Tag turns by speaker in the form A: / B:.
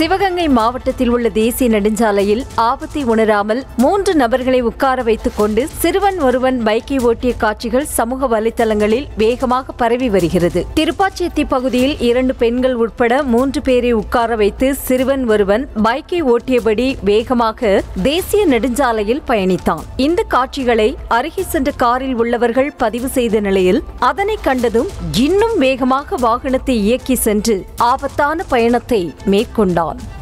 A: சிவகங்கை மாவட்டத்தில் உள்ள தேசிய நெடுஞ்சாலையில் ஆபத்தை உணராமல் மூன்று நபர்களை உட்கார வைத்துக் கொண்டு சிறுவன் ஒருவன் பைக்கை ஓட்டிய காட்சிகள் சமூக வலைதளங்களில் வேகமாக பரவி வருகிறது திருப்பாச்சேத்தி பகுதியில் இரண்டு பெண்கள் உட்பட மூன்று பேரை உட்கார வைத்து சிறுவன் ஒருவன் பைக்கை ஓட்டியபடி வேகமாக தேசிய நெடுஞ்சாலையில் பயணித்தான் இந்த காட்சிகளை அருகே சென்ற காரில் உள்ளவர்கள் பதிவு செய்த நிலையில் அதனை கண்டதும் இன்னும் வேகமாக வாகனத்தை இயக்கி சென்று ஆபத்தான பயணத்தை மேற்கொண்டான்